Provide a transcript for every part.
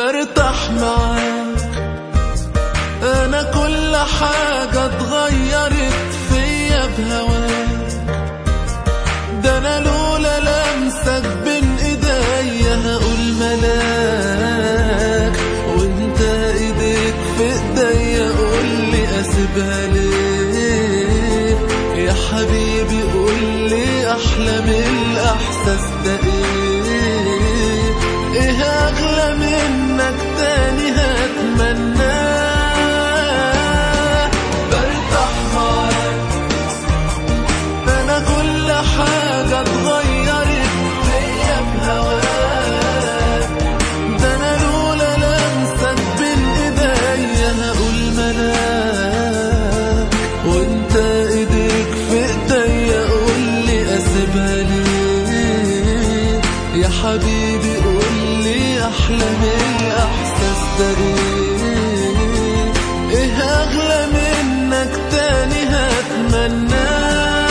برتاح معاك انا كل حاجة اتغيرت فيا بهواك ده انا لولا لمسك بين ايديا هقول ملاك وانت ايديك في ايديا قول لي اسيبها ليه يا حبيبي قول لي احلى من الاحساس ده ايه ايه اغلى منك تاني هتمناه برتاح معاك انا كل حاجة اتغيرت فيا بهواك ده انا لولا لمسك بين ايديا هقول ملاك وانت ايديك في ايديا قول لي اسيبها ليه يا حبيبي قول لي احلى من الاحساس ده ايه ايه اغلى منك تاني هتمناه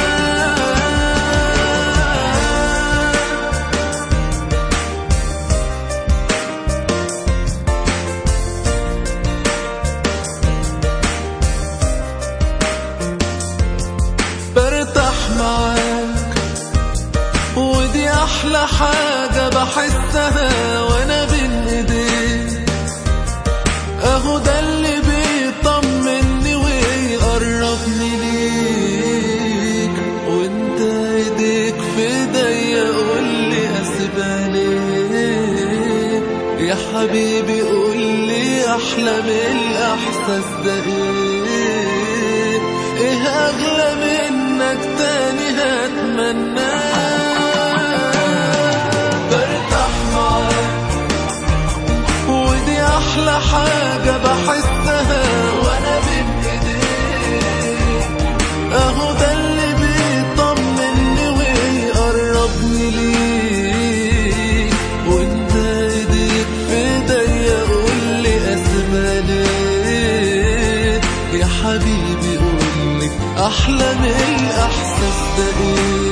برتاح معاك ودي احلى حاجة بحسها وانا بين ايديك اهو ده اللي بيطمني ويقربني ليك وانت ايديك في ايديا قول لي اسيبها ليه يا حبيبي قول لي احلى من الاحساس ده ايه ايه اغلى منك تاني هتمناه برتاح معاك ودي احلى حاجة بحسها وانا بين ايديك اهو ده اللي بيطمني ويقربني ليك وانت ايديك في ايديا قول لي اسيبها ليه يا حبيبي قول لي احلى من الاحساس ده ايه